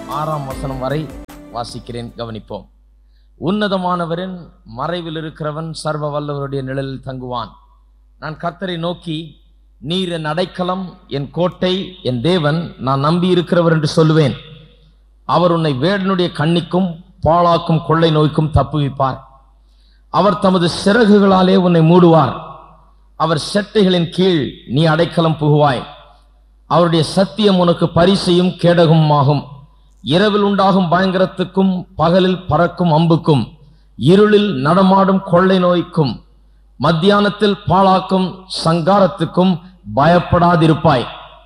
ஆறாம் வசனம் வரை வாசிக்கிறேன் கவனிப்போம் உன்னதமானவரின் மறைவில் இருக்கிறவன் சர்வ வல்லவருடைய நிழலில் தங்குவான் நான் கர்த்தரை நோக்கி நீர் என் அடைக்கலம் என் கோட்டை என் தேவன் நான் நம்பி இருக்கிறவர் என்று சொல்லுவேன் அவர் உன்னை வேடனுடைய கண்ணிக்கும் பாழாக்கும் கொள்ளை நோய்க்கும் தப்புவிப்பார் அவர் தமது சிறகுகளாலே உன்னை மூடுவார் அவர் செட்டைகளின் கீழ் நீ அடைக்கலம் புகுவாய் அவருடைய சத்தியம் உனக்கு பரிசையும் கேடகமாகும் இரவில் உண்டாகும் பயங்கரத்துக்கும் பகலில் பறக்கும் அம்புக்கும் இருளில் நடமாடும் கொள்ளை நோய்க்கும் மத்தியானத்தில் பாழாக்கும் சங்காரத்துக்கும் பயப்படாதிருப்பாய்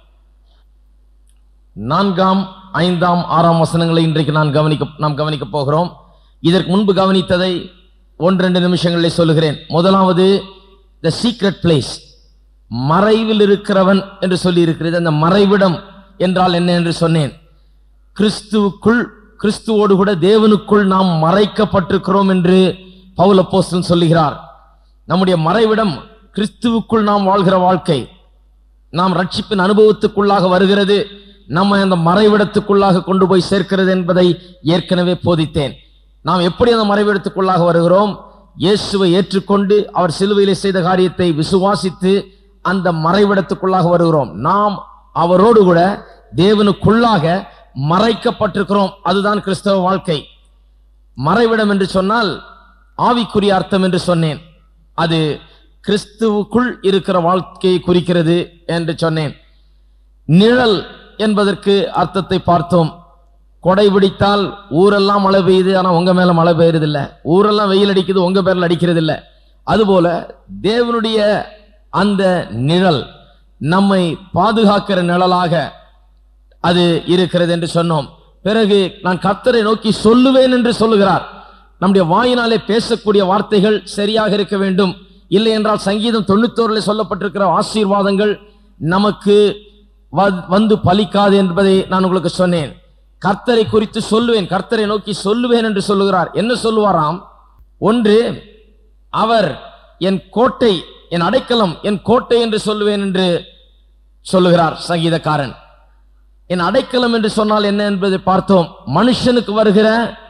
நான்காம் ஐந்தாம் ஆறாம் வசனங்களை இன்றைக்கு நான் கவனிக்க நாம் கவனிக்க போகிறோம் இதற்கு முன்பு கவனித்ததை ஒன்று நிமிஷங்களில் சொல்லுகிறேன் முதலாவது த சீக்ரெட் பிளேஸ் மறைவில் இருக்கிறவன் என்று சொல்லி இருக்கிறது அந்த மறைவிடம் என்றால் என்ன என்று சொன்னேன் கிறிஸ்துவுக்குள் கிறிஸ்துவோடு கூட தேவனுக்குள் நாம் மறைக்கப்பட்டிருக்கிறோம் என்று பவுலப்போஸ்தலன் சொல்லுகிறார் நம்முடைய மறைவிடம் கிறிஸ்துவுக்குள் நாம் வாழ்கிற வாழ்க்கை நாம் ரட்சிப்பின் அனுபவத்துக்குள்ளாக வருகிறது நம்ம அந்த மறைவிடத்துக்குள்ளாக கொண்டு போய் சேர்க்கிறது என்பதை ஏற்கனவே போதித்தேன் நாம் எப்படி அந்த மறைவிடத்துக்குள்ளாக வருகிறோம் இயேசுவை ஏற்றுக்கொண்டு அவர் சிலுவையிலே செய்த காரியத்தை விசுவாசித்து அந்த மறைவிடத்துக்குள்ளாக வருகிறோம் நாம் அவரோடு கூட தேவனுக்குள்ளாக மறைக்கப்பட்டிருக்கிறோம் அதுதான் கிறிஸ்தவ வாழ்க்கை மறைவிடம் என்று சொன்னால் ஆவிக்குரிய அர்த்தம் என்று சொன்னேன் அது கிறிஸ்துவுக்குள் இருக்கிற வாழ்க்கையை குறிக்கிறது என்று சொன்னேன் நிழல் என்பதற்கு அர்த்தத்தை பார்த்தோம் கொடை பிடித்தால் ஊரெல்லாம் மழை பெய்யுது ஆனா உங்க மேல மழை பெய்யுறது இல்ல ஊரெல்லாம் வெயில் அடிக்குது உங்க பேர்ல அடிக்கிறது இல்ல அதுபோல தேவனுடைய அந்த நிழல் நம்மை பாதுகாக்கிற நிழலாக அது இருக்கிறது என்று சொன்னோம் பிறகு நான் கர்த்தரை நோக்கி சொல்லுவேன் என்று சொல்லுகிறார் நம்முடைய வாயினாலே பேசக்கூடிய வார்த்தைகள் சரியாக இருக்க வேண்டும் இல்லை என்றால் சங்கீதம் தொண்ணூத்தோருல சொல்லப்பட்டிருக்கிற ஆசீர்வாதங்கள் நமக்கு வ- வந்து பலிக்காது என்பதை நான் உங்களுக்கு சொன்னேன் கர்த்தரை குறித்து சொல்லுவேன் கர்த்தரை நோக்கி சொல்லுவேன் என்று சொல்லுகிறார் என்ன சொல்லுவாராம் ஒன்று அவர் என் கோட்டை என் அடைக்கலம் என் கோட்டை என்று சொல்லுவேன் என்று சொல்லுகிறார் சங்கீதக்காரன் என் அடைக்கலம் என்று சொன்னால் என்ன என்பதை பார்த்தோம் மனுஷனுக்கு வருகிற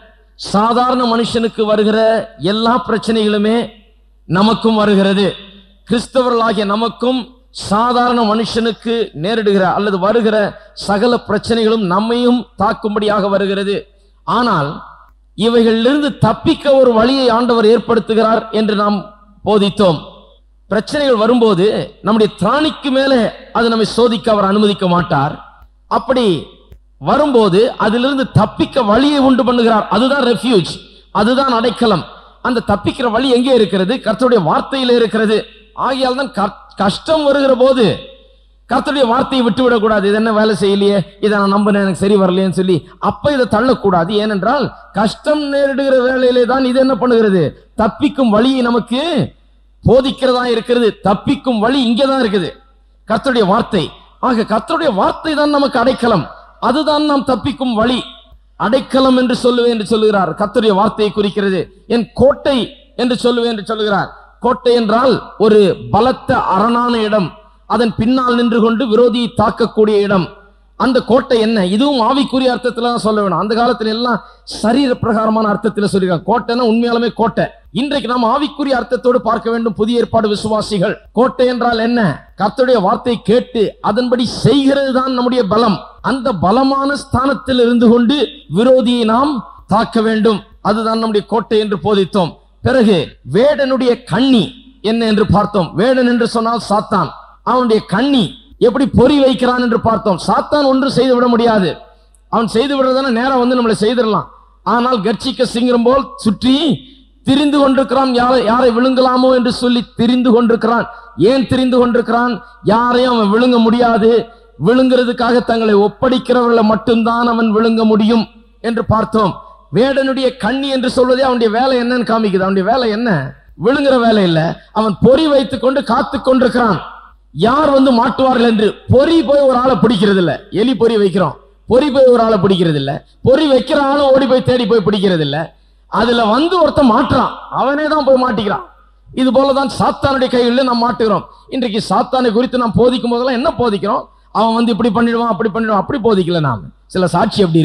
சாதாரண மனுஷனுக்கு வருகிற எல்லா பிரச்சனைகளுமே நமக்கும் வருகிறது கிறிஸ்தவர்களாகிய நமக்கும் சாதாரண மனுஷனுக்கு நேரிடுகிற அல்லது வருகிற சகல பிரச்சனைகளும் நம்மையும் தாக்கும்படியாக வருகிறது ஆனால் இவைகளிலிருந்து தப்பிக்க ஒரு வழியை ஆண்டவர் ஏற்படுத்துகிறார் என்று நாம் போதித்தோம் பிரச்சனைகள் வரும்போது நம்முடைய திராணிக்கு மேலே அது நம்மை சோதிக்க அவர் அனுமதிக்க மாட்டார் அப்படி வரும்போது அதிலிருந்து தப்பிக்க வழியை உண்டு பண்ணுகிறார் அதுதான் ரெஃப்யூஜ் அதுதான் அடைக்கலம் அந்த தப்பிக்கிற வழி எங்கே இருக்கிறது கர்த்தருடைய வார்த்தையில இருக்கிறது ஆகையால் தான் கர்- கஷ்டம் வருகிற போது கர்த்தருடைய வார்த்தையை விட்டு விடக்கூடாது இது என்ன வேலை செய்யலையே இதை நான் நம்பினேன் எனக்கு சரி வரலையேன்னு சொல்லி அப்ப இதை தள்ளக்கூடாது ஏனென்றால் கஷ்டம் நேரிடுகிற வேலையிலே தான் இது என்ன பண்ணுகிறது தப்பிக்கும் வழியை நமக்கு போதிக்கிறதா இருக்கிறது தப்பிக்கும் வழி இங்கே தான் இருக்குது கர்த்தருடைய வார்த்தை ஆக கர்த்தருடைய வார்த்தை தான் நமக்கு அடைக்கலம் அதுதான் நாம் தப்பிக்கும் வழி அடைக்கலம் என்று சொல்லுவேன் என்று சொல்லுகிறார் கர்த்தருடைய வார்த்தையை குறிக்கிறது என் கோட்டை என்று சொல்லுவேன் என்று சொல்லுகிறார் கோட்டை என்றால் ஒரு பலத்த அரணான இடம் அதன் பின்னால் நின்று கொண்டு விரோதியை தாக்கக்கூடிய இடம் அந்த கோட்டை என்ன இதுவும் ஆவிக்குரிய அர்த்தத்துல தான் சொல்ல வேணும் அந்த காலத்துல எல்லாம் சரீர பிரகாரமான அர்த்தத்துல சொல்லிருக்காங்க கோட்டைன்னா உண்மையாலுமே கோட்டை இன்றைக்கு நாம் ஆவிக்குரிய அர்த்தத்தோடு பார்க்க வேண்டும் புதிய ஏற்பாடு விசுவாசிகள் கோட்டை என்றால் என்ன கர்த்தருடைய வார்த்தை கேட்டு அதன்படி செய்கிறது தான் நம்முடைய பலம் அந்த பலமான ஸ்தானத்தில் இருந்து கொண்டு விரோதியை நாம் தாக்க வேண்டும் அதுதான் நம்முடைய கோட்டை என்று போதித்தோம் பிறகு வேடனுடைய கண்ணி என்ன என்று பார்த்தோம் வேடன் என்று சொன்னால் சாத்தான் அவனுடைய கண்ணி எப்படி பொறி வைக்கிறான் என்று பார்த்தோம் சாத்தான் ஒன்று செய்து விட முடியாது அவன் செய்து விடுறதான நேரம் வந்து நம்மளை செய்திடலாம் ஆனால் கர்ச்சிக்க சிங்கம் போல் சுற்றி திரிந்து கொண்டிருக்கிறான் யாரை யாரை விழுங்கலாமோ என்று சொல்லி திரிந்து கொண்டிருக்கிறான் ஏன் திரிந்து கொண்டிருக்கிறான் யாரையும் அவன் விழுங்க முடியாது விழுங்குறதுக்காக தங்களை ஒப்படைக்கிறவர்களை மட்டும்தான் அவன் விழுங்க முடியும் என்று பார்த்தோம் வேடனுடைய கண்ணி என்று சொல்வதே அவனுடைய வேலை என்னன்னு காமிக்குது அவனுடைய வேலை என்ன விழுங்குற வேலை இல்ல அவன் பொறி வைத்துக் கொண்டு காத்து கொண்டிருக்கிறான் யார் வந்து மாட்டுவார்கள் என்று பொறி போய் ஒரு ஆளை பிடிக்கிறது இல்ல எலி பொறி வைக்கிறோம் பொறி போய் ஒரு ஆளை பிடிக்கிறது இல்ல பொறி வைக்கிற ஆளும் ஓடி போய் தேடி போய் பிடிக்கிறது இல்ல அதுல வந்து ஒருத்தன் மாட்டுறான் அவனே தான் போய் மாட்டிக்கிறான் இது போலதான் சாத்தானுடைய கைகளில் நாம் மாட்டுகிறோம் இன்றைக்கு சாத்தானை குறித்து நாம் போதிக்கும் போதெல்லாம் என்ன போதிக்கிறோம் அவன் வந்து இப்படி பண்ணிடுவான் அப்படி பண்ணிடுவான் அப்படி போதிக்கல நாம் சில சாட்சி அப்படி இருக்குது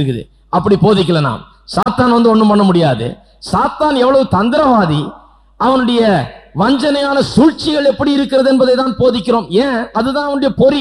அப்படி போதிக்கல நாம் சாத்தான் வந்து ஒண்ணும் பண்ண முடியாது சாத்தான் எவ்வளவு தந்திரவாதி அவனுடைய வஞ்சனையான சூழ்ச்சிகள் எப்படி இருக்கிறது என்பதை தான் போதிக்கிறோம் ஏன் அதுதான் அவனுடைய பொறி